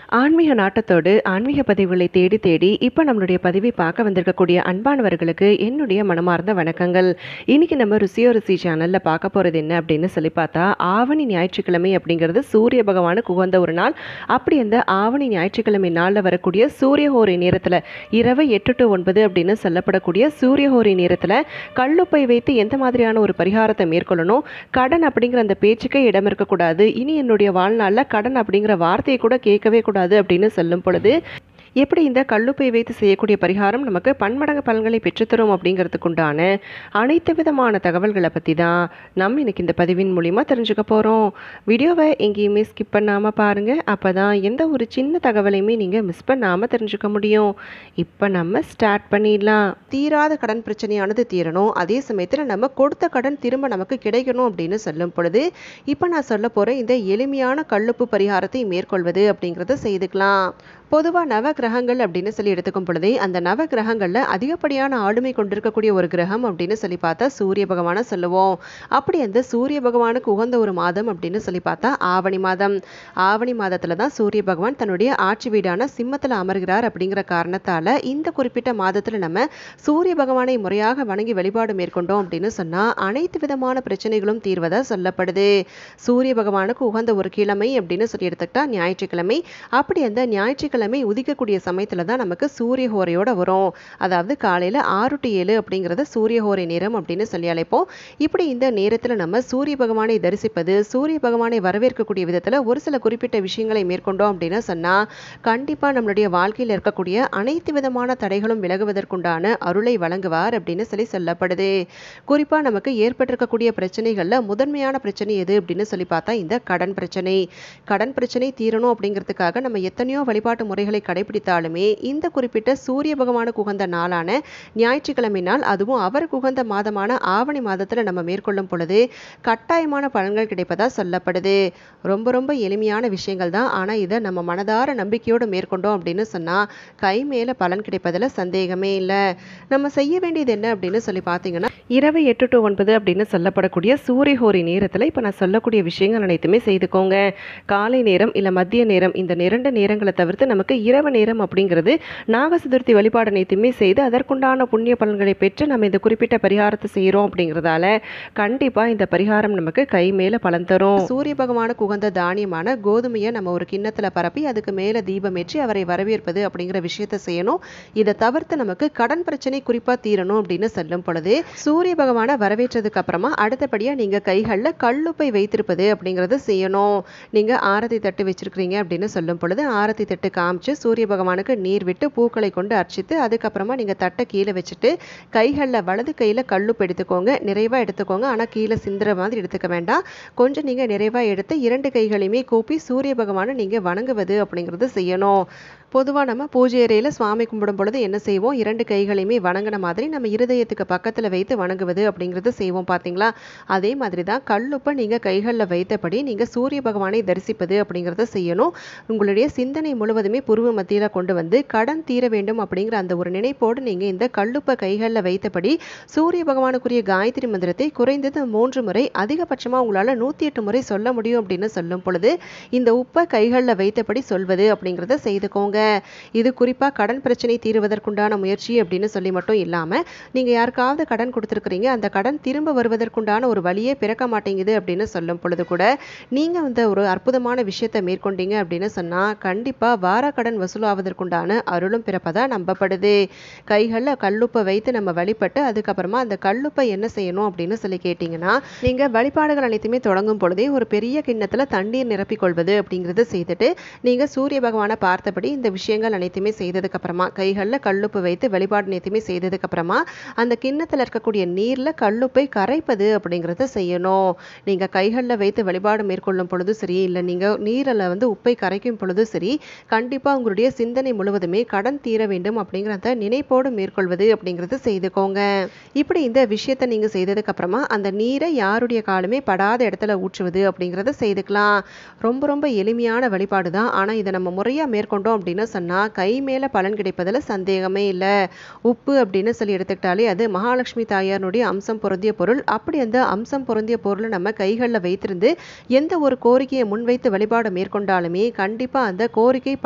ஆன்மீக நாட்டத்தோடு ஆன்மீக பதிவுகளை தேடி தேடி இப்போ நம்மளுடைய பதிவை பார்க்க வந்திருக்கக்கூடிய அன்பானவர்களுக்கு என்னுடைய மனமார்ந்த வணக்கங்கள் இன்னைக்கு நம்ம ருசியோ ருசி சேனலில் பார்க்க போகிறது என்ன அப்படின்னு சொல்லி பார்த்தா ஆவணி ஞாயிற்றுக்கிழமை அப்படிங்கிறது சூரிய பகவானுக்கு உகந்த ஒரு நாள் அப்படி அந்த ஆவணி ஞாயிற்றுக்கிழமை நாளில் வரக்கூடிய சூரியஹோரை நேரத்தில் இரவு எட்டு டு ஒன்பது அப்படின்னு சொல்லப்படக்கூடிய சூரியஹோரை நேரத்தில் கல்லுப்பை வைத்து எந்த மாதிரியான ஒரு பரிகாரத்தை மேற்கொள்ளணும் கடன் அப்படிங்கிற அந்த பேச்சுக்கே இடம் இருக்கக்கூடாது இனி என்னுடைய வாழ்நாளில் கடன் அப்படிங்கிற வார்த்தையை கூட கேட்கவே கூடாது அப்படின்னு சொல்லும் பொழுது எப்படி இந்த கல்லுப்பை வைத்து செய்யக்கூடிய பரிகாரம் நமக்கு பன்மடங்கு பலன்களை பெற்றுத்தரும் அப்படிங்கிறதுக்குண்டான அனைத்து விதமான தகவல்களை பற்றி தான் நம்ம இன்னைக்கு இந்த பதிவின் மூலிமா தெரிஞ்சுக்க போகிறோம் வீடியோவை எங்கேயுமே ஸ்கிப் பண்ணாமல் பாருங்கள் அப்போ தான் எந்த ஒரு சின்ன தகவலையுமே நீங்கள் மிஸ் பண்ணாமல் தெரிஞ்சுக்க முடியும் இப்போ நம்ம ஸ்டார்ட் பண்ணிடலாம் தீராத கடன் பிரச்சனையானது தீரணும் அதே சமயத்தில் நம்ம கொடுத்த கடன் திரும்ப நமக்கு கிடைக்கணும் அப்படின்னு சொல்லும் பொழுது இப்போ நான் சொல்ல போகிற இந்த எளிமையான கல்லுப்பு பரிகாரத்தை மேற்கொள்வது அப்படிங்கிறத செய்துக்கலாம் பொதுவாக நவ கிரகங்கள் அப்படின்னு சொல்லி எடுத்துக்கும் பொழுதே அந்த நவ கிரகங்களில் அதிகப்படியான ஆளுமை கொண்டிருக்கக்கூடிய ஒரு கிரகம் அப்படின்னு சொல்லி பார்த்தா சூரிய பகவானை சொல்லுவோம் அப்படி அந்த சூரிய பகவானுக்கு உகந்த ஒரு மாதம் அப்படின்னு சொல்லி பார்த்தா ஆவணி மாதம் ஆவணி மாதத்தில் தான் சூரிய பகவான் தன்னுடைய ஆட்சி வீடான சிம்மத்தில் அமர்கிறார் அப்படிங்கிற காரணத்தால் இந்த குறிப்பிட்ட மாதத்தில் நம்ம சூரிய பகவானை முறையாக வணங்கி வழிபாடு மேற்கொண்டோம் அப்படின்னு சொன்னால் அனைத்து விதமான பிரச்சனைகளும் தீர்வதா சொல்லப்படுது சூரிய பகவானுக்கு உகந்த ஒரு கிழமை அப்படின்னு சொல்லி எடுத்துக்கிட்டா ஞாயிற்றுக்கிழமை அப்படி அந்த ஞாயிற்றுக்கிழமை உதிக்கக்கூடிய சமயத்தில் தான் நமக்கு சூரிய ஹோரையோட வரும் அதாவது காலையில் ஆறு டு ஏழு அப்படிங்கிறத சூரிய ஹோரை நேரம் அப்படின்னு சொல்லி அழைப்போம் இப்படி இந்த நேரத்தில் நம்ம சூரிய பகவானை தரிசிப்பது சூரிய பகவானை வரவேற்கக்கூடிய விதத்தில் ஒரு சில குறிப்பிட்ட விஷயங்களை மேற்கொண்டோம் அப்படின்னு சொன்னால் கண்டிப்பாக நம்மளுடைய வாழ்க்கையில் இருக்கக்கூடிய அனைத்து விதமான தடைகளும் விலகுவதற்குண்டான அருளை வழங்குவார் அப்படின்னு சொல்லி சொல்லப்படுது குறிப்பாக நமக்கு ஏற்பட்டிருக்கக்கூடிய பிரச்சனைகளில் முதன்மையான பிரச்சனை எது அப்படின்னு சொல்லி பார்த்தா இந்த கடன் பிரச்சனை கடன் பிரச்சனை தீரணும் அப்படிங்கிறதுக்காக நம்ம எத்தனையோ வழிபாட்டு முறைகளை கடைபிடித்தாலுமே இந்த குறிப்பிட்ட சூரிய பகவானுக்கு உகந்த நாளான ஞாயிற்றுக்கிழமை நாள் அதுவும் அவருக்கு உகந்த மாதமான ஆவணி மாதத்தில் நம்ம மேற்கொள்ளும் பொழுது கட்டாயமான பலன்கள் கிடைப்பதா சொல்லப்படுது ரொம்ப ரொம்ப எளிமையான விஷயங்கள் தான் ஆனால் இதை நம்ம மனதார நம்பிக்கையோடு மேற்கொண்டோம் அப்படின்னு சொன்னால் கை மேலே பலன் கிடைப்பதில் சந்தேகமே இல்லை நம்ம செய்ய வேண்டியது என்ன அப்படின்னு சொல்லி பார்த்தீங்கன்னா இரவு எட்டு டு ஒன்பது அப்படின்னு சொல்லப்படக்கூடிய சூரியஹோரி நேரத்தில் இப்போ நான் சொல்லக்கூடிய விஷயங்கள் அனைத்துமே செய்துக்கோங்க காலை நேரம் இல்லை மதிய நேரம் இந்த இரண்டு நேரங்களை தவிர்த்து நமக்கு இரவு நேரம் அப்படிங்கிறது நாக சதுர்த்தி வழிபாடு அனைத்துமே செய்து அதற்குண்டான புண்ணிய பலன்களை பெற்று நம்ம இந்த குறிப்பிட்ட பரிகாரத்தை செய்கிறோம் அப்படிங்கிறதால கண்டிப்பாக இந்த பரிகாரம் நமக்கு கை மேலே பலன் தரும் சூரிய பகவானுக்கு உகந்த தானியமான கோதுமையை நம்ம ஒரு கிண்ணத்தில் பரப்பி அதுக்கு மேலே தீபமேற்றி அவரை வரவேற்பது அப்படிங்கிற விஷயத்தை செய்யணும் இதை தவிர்த்து நமக்கு கடன் பிரச்சனை குறிப்பாக தீரணும் அப்படின்னு சொல்லும் பொழுது சூரிய பகவானை வரவேற்றதுக்கு அப்புறமா அடுத்தபடியாக நீங்கள் கைகளில் கல்லுப்பை வைத்திருப்பது அப்படிங்கிறத செய்யணும் நீங்கள் ஆரத்தி தட்டு வச்சிருக்கிறீங்க அப்படின்னு சொல்லும் பொழுது ஆரத்தி தட்டு காமிச்சு சூரிய பகவானுக்கு நீர் விட்டு பூக்களை கொண்டு அர்ச்சித்து அதுக்கப்புறமா நீங்கள் தட்டை கீழே வச்சுட்டு கைகளில் வலது கையில் கல்லுப்பு எடுத்துக்கோங்க நிறைவாக எடுத்துக்கோங்க ஆனால் கீழே சிந்துற மாதிரி எடுத்துக்க வேண்டாம் கொஞ்சம் நீங்கள் நிறைவாக எடுத்து இரண்டு கைகளையுமே கூப்பி சூரிய பகவானை நீங்கள் வணங்குவது அப்படிங்கிறது செய்யணும் பொதுவாக நம்ம பூஜை அறையில் சுவாமி கும்பிடும் பொழுது என்ன செய்வோம் இரண்டு கைகளையுமே வணங்கின மாதிரி நம்ம இருதயத்துக்கு பக்கத்தில் வைத்து வணங்குவது அப்படிங்கிறது செய்வோம் பார்த்தீங்களா அதே மாதிரி தான் கல்லுப்பை நீங்கள் கைகளில் வைத்தபடி நீங்கள் சூரிய பகவானை தரிசிப்பது அப்படிங்கிறத செய்யணும் உங்களுடைய சிந்தனை முழுவதுமே புருவ மத்தியில் கொண்டு வந்து கடன் தீர வேண்டும் அப்படிங்கிற அந்த ஒரு நினைப்போடு நீங்கள் இந்த கல்லுப்பை கைகளில் வைத்தபடி சூரிய பகவானுக்குரிய காயத்ரி மந்திரத்தை குறைந்தது மூன்று முறை அதிகபட்சமாக உங்களால் நூற்றி எட்டு முறை சொல்ல முடியும் அப்படின்னு சொல்லும் பொழுது இந்த உப்பை கைகளில் வைத்தபடி சொல்வது அப்படிங்கிறத செய்துக்கோங்க இது குறிப்பாக கடன் பிரச்சனை தீருவதற்குண்டான முயற்சி அப்படின்னு சொல்லி மட்டும் இல்லாமல் நீங்கள் யாருக்காவது கடன் கொடுத்துருக்குறீங்க அந்த கடன் திரும்ப வருவதற்குண்டான ஒரு வழியே பிறக்க மாட்டேங்குது அப்படின்னு சொல்லும் பொழுது கூட நீங்கள் இந்த ஒரு அற்புதமான விஷயத்தை மேற்கொண்டீங்க அப்படின்னு சொன்னால் கண்டிப்பாக வார கடன் வசூலாவதற்குண்டான அருளும் பிறப்பதாக நம்பப்படுது கைகளில் கல்லுப்பை வைத்து நம்ம வழிபட்டு அதுக்கப்புறமா அந்த கல்லுப்பை என்ன செய்யணும் அப்படின்னு சொல்லி கேட்டிங்கன்னா நீங்கள் வழிபாடுகள் அனைத்துமே தொடங்கும் பொழுதே ஒரு பெரிய கிண்ணத்தில் தண்ணீர் நிரப்பிக் கொள்வது அப்படிங்கிறத செய்துட்டு நீங்கள் சூரிய பகவானை பார்த்தபடி இந்த விஷயங்கள் அனைத்துமே செய்ததுக்கு அப்புறமா கைகளில் கல்லுப்பு வைத்து வழிபாடு அனைத்துமே செய்ததுக்கு அப்புறமா அந்த கிண்ணத்தில் இருக்கக்கூடிய நீரில் கல்லுப்பை கரைப்பது அப்படிங்கிறத செய்யணும் நீங்கள் கைகளில் வைத்து வழிபாடு மேற்கொள்ளும் பொழுது சரி இல்லை நீங்கள் நீரில் வந்து உப்பை கரைக்கும் பொழுது சரி கண்டிப்பாக உங்களுடைய சிந்தனை முழுவதுமே கடன் தீர வேண்டும் அப்படிங்கிற அந்த நினைப்போடு மேற்கொள்வது அப்படிங்கிறது செய்துக்கோங்க இப்படி இந்த விஷயத்தை நீங்கள் செய்ததுக்கு அப்புறமா அந்த நீரை யாருடைய காலுமே படாத இடத்துல ஊற்றுவது அப்படிங்கிறத செய்துக்கலாம் ரொம்ப ரொம்ப எளிமையான வழிபாடு தான் ஆனால் இதை நம்ம முறையாக மேற்கொண்டோம் அப்படின்னு சொன்னால் கை மேலே பலன் கிடைப்பதில் சந்தேகமே இல்லை உப்பு அப்படின்னு சொல்லி எடுத்துக்கிட்டாலே அது மகாலட்சுமி தாயாருடைய அம்சம் பொருந்திய பொருள் அப்படி அந்த அம்சம் பொருந்திய பொருளை நம்ம கைகளில் வைத்திருந்து எந்த ஒரு கோரிக்கையை முன்வைத்து வழிபாடு மேற்கொண்டாலுமே கண்டிப்பாக அந்த கோரிக்கை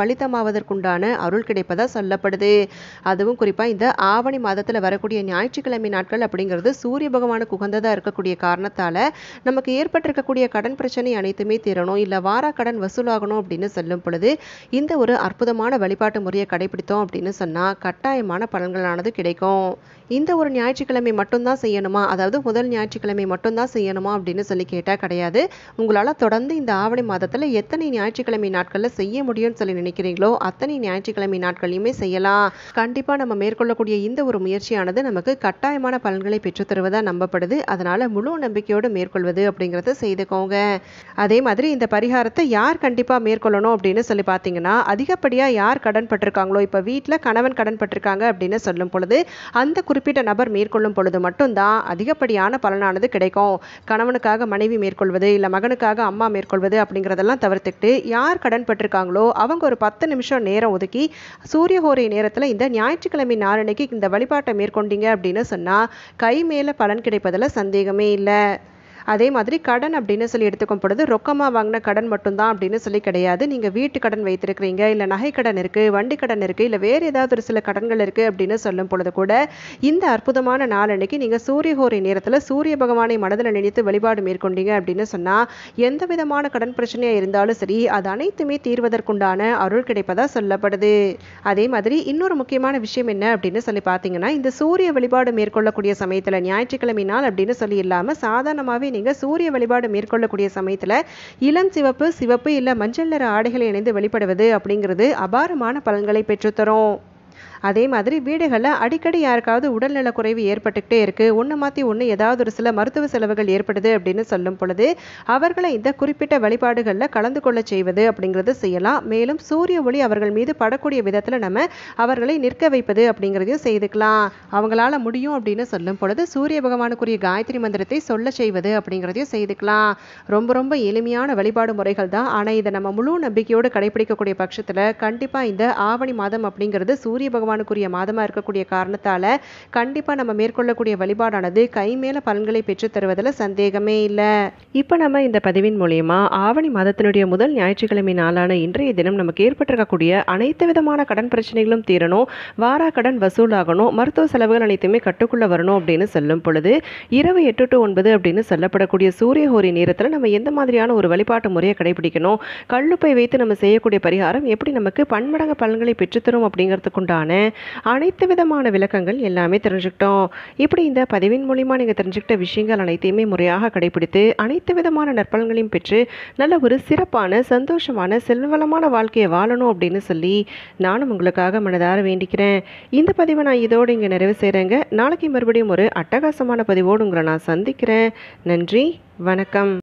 பலிதமாவதற்குண்டான அருள் கிடைப்பதா சொல்லப்படுது அதுவும் குறிப்பாக இந்த ஆவணி மாதத்தில் வரக்கூடிய ஞாயிற்றுக்கிழமை நாட்கள் அப்படிங்கிறது சூரிய பகவானுக்கு உகந்ததாக இருக்கக்கூடிய காரணத்தால் நமக்கு ஏற்பட்டிருக்கக்கூடிய கடன் பிரச்சனை அனைத்துமே தீரணும் இல்லை வாரா கடன் வசூலாகணும் அப்படின்னு சொல்லும் பொழுது இந்த ஒரு அற்புதமான வழிபாட்டு முறையை கடைபிடித்தோம் அப்படின்னு சொன்னால் கட்டாயமான பலன்களானது கிடைக்கும் இந்த ஒரு ஞாயிற்றுக்கிழமை மட்டும்தான் செய்யணுமா அதாவது முதல் ஞாயிற்றுக்கிழமை மட்டும்தான் செய்யணுமா அப்படின்னு சொல்லி கேட்டால் கிடையாது உங்களால் தொடர்ந்து இந்த ஆவணி மாதத்தில் எத்தனை ஞாயிற்றுக்கிழமை நாட்களில் செய்ய முடியும்னு சொல்லி நினைக்கிறீங்களோ அத்தனை ஞாயிற்றுக்கிழமை நாட்களையுமே செய்யலாம் கண்டிப்பாக நம்ம மேற்கொள்ளக்கூடிய இந்த ஒரு முயற்சியானது நமக்கு கட்டாயமான பலன்களை பெற்றுத்தருவதாக நம்பப்படுது அதனால் முழு நம்பிக்கையோடு மேற்கொள்வது அப்படிங்கிறத செய்துக்கோங்க அதே மாதிரி இந்த பரிகாரத்தை யார் கண்டிப்பாக மேற்கொள்ளணும் அப்படின்னு சொல்லி பார்த்தீங்கன்னா அதிகப்படியாக யார் கடன் பட்டிருக்காங்களோ இப்போ வீட்டில் கணவன் கடன் பட்டிருக்காங்க அப்படின்னு சொல்லும் பொழுது அந்த குறிப்பிட்ட நபர் மேற்கொள்ளும் பொழுது மட்டும்தான் அதிகப்படியான பலனானது கிடைக்கும் கணவனுக்காக மனைவி மேற்கொள்வது இல்லை மகனுக்காக அம்மா மேற்கொள்வது அப்படிங்கிறதெல்லாம் தவிர்த்துக்கிட்டு யார் கடன் பட்டிருக்காங்களோ அவங்க ஒரு பத்து நிமிஷம் நேரம் ஒதுக்கி சூரியஹோரை நேரத்தில் இந்த ஞாயிற்றுக்கிழமை நாளன்னைக்கு இந்த வழிபாட்டை மேற்கொண்டீங்க அப்படின்னு சொன்னால் கை மேலே பலன் கிடைப்பதில் சந்தேகமே இல்லை அதே மாதிரி கடன் அப்படின்னு சொல்லி எடுத்துக்கும் பொழுது ரொக்கமாக வாங்கின கடன் மட்டும்தான் அப்படின்னு சொல்லி கிடையாது நீங்கள் வீட்டு கடன் வைத்திருக்கிறீங்க இல்லை நகை கடன் இருக்குது வண்டி கடன் இருக்குது இல்லை வேறு ஏதாவது ஒரு சில கடன்கள் இருக்குது அப்படின்னு சொல்லும் பொழுது கூட இந்த அற்புதமான நாளன்னைக்கு நீங்கள் சூரியஹோரை நேரத்தில் சூரிய பகவானை மனதில் நினைத்து வழிபாடு மேற்கொண்டீங்க அப்படின்னு சொன்னால் எந்த விதமான கடன் பிரச்சனையாக இருந்தாலும் சரி அது அனைத்துமே தீர்வதற்குண்டான அருள் கிடைப்பதா சொல்லப்படுது அதே மாதிரி இன்னொரு முக்கியமான விஷயம் என்ன அப்படின்னு சொல்லி பார்த்தீங்கன்னா இந்த சூரிய வழிபாடு மேற்கொள்ளக்கூடிய சமயத்தில் ஞாயிற்றுக்கிழமை நாள் அப்படின்னு சொல்லி இல்லாமல் சாதாரணமாகவே நீங்கள் சூரிய வழிபாடு மேற்கொள்ளக்கூடிய சமயத்தில் இளம் சிவப்பு சிவப்பு இல்லை மஞ்சள் நிற ஆடைகளை இணைந்து வெளிப்படுவது அப்படிங்கிறது அபாரமான பலன்களை பெற்றுத்தரும் அதே மாதிரி வீடுகளில் அடிக்கடி யாருக்காவது உடல்நல குறைவு ஏற்பட்டுக்கிட்டே இருக்குது ஒன்று மாற்றி ஒன்று ஏதாவது ஒரு சில மருத்துவ செலவுகள் ஏற்படுது அப்படின்னு சொல்லும் பொழுது அவர்களை இந்த குறிப்பிட்ட வழிபாடுகளில் கலந்து கொள்ள செய்வது அப்படிங்கிறது செய்யலாம் மேலும் சூரிய ஒளி அவர்கள் மீது படக்கூடிய விதத்தில் நம்ம அவர்களை நிற்க வைப்பது அப்படிங்கிறதையும் செய்துக்கலாம் அவங்களால முடியும் அப்படின்னு சொல்லும் பொழுது சூரிய பகவானுக்குரிய காயத்ரி மந்திரத்தை சொல்ல செய்வது அப்படிங்கிறதையும் செய்துக்கலாம் ரொம்ப ரொம்ப எளிமையான வழிபாடு முறைகள் தான் ஆனால் இதை நம்ம முழு நம்பிக்கையோடு கடைபிடிக்கக்கூடிய பட்சத்தில் கண்டிப்பாக இந்த ஆவணி மாதம் அப்படிங்கிறது சூரிய பகவானுக்குரிய மாதமாக இருக்கக்கூடிய காரணத்தால் கண்டிப்பாக நம்ம மேற்கொள்ளக்கூடிய வழிபாடானது கை மேலே பலன்களை பெற்றுத் தருவதில் சந்தேகமே இல்லை இப்போ நம்ம இந்த பதிவின் மூலயமா ஆவணி மாதத்தினுடைய முதல் ஞாயிற்றுக்கிழமை நாளான இன்றைய தினம் நமக்கு ஏற்பட்டிருக்கக்கூடிய அனைத்து விதமான கடன் பிரச்சனைகளும் தீரணும் வாரா கடன் வசூலாகணும் மருத்துவ செலவுகள் அனைத்துமே கட்டுக்குள்ளே வரணும் அப்படின்னு சொல்லும் பொழுது இரவு எட்டு டு ஒன்பது அப்படின்னு சொல்லப்படக்கூடிய சூரியஹோரி நேரத்தில் நம்ம எந்த மாதிரியான ஒரு வழிபாட்டு முறையை கடைபிடிக்கணும் கல்லுப்பை வைத்து நம்ம செய்யக்கூடிய பரிகாரம் எப்படி நமக்கு பன்மடங்கு பலன்களை பெற்றுத்தரும் அப்படிங்கிறதுக்குண்டான அனைத்து விதமான விளக்கங்கள் எல்லாமே தெரிஞ்சுக்கிட்டோம் இப்படி இந்த பதிவின் மூலிமா நீங்கள் தெரிஞ்சுக்கிட்ட விஷயங்கள் அனைத்தையுமே முறையாக கடைபிடித்து அனைத்து விதமான நற்பலன்களையும் பெற்று நல்ல ஒரு சிறப்பான சந்தோஷமான செல்வளமான வாழ்க்கையை வாழணும் அப்படின்னு சொல்லி நானும் உங்களுக்காக மனதார வேண்டிக்கிறேன் இந்த பதிவை நான் இதோடு இங்கே நிறைவு செய்கிறேங்க நாளைக்கு மறுபடியும் ஒரு அட்டகாசமான பதிவோடு உங்களை நான் சந்திக்கிறேன் நன்றி வணக்கம்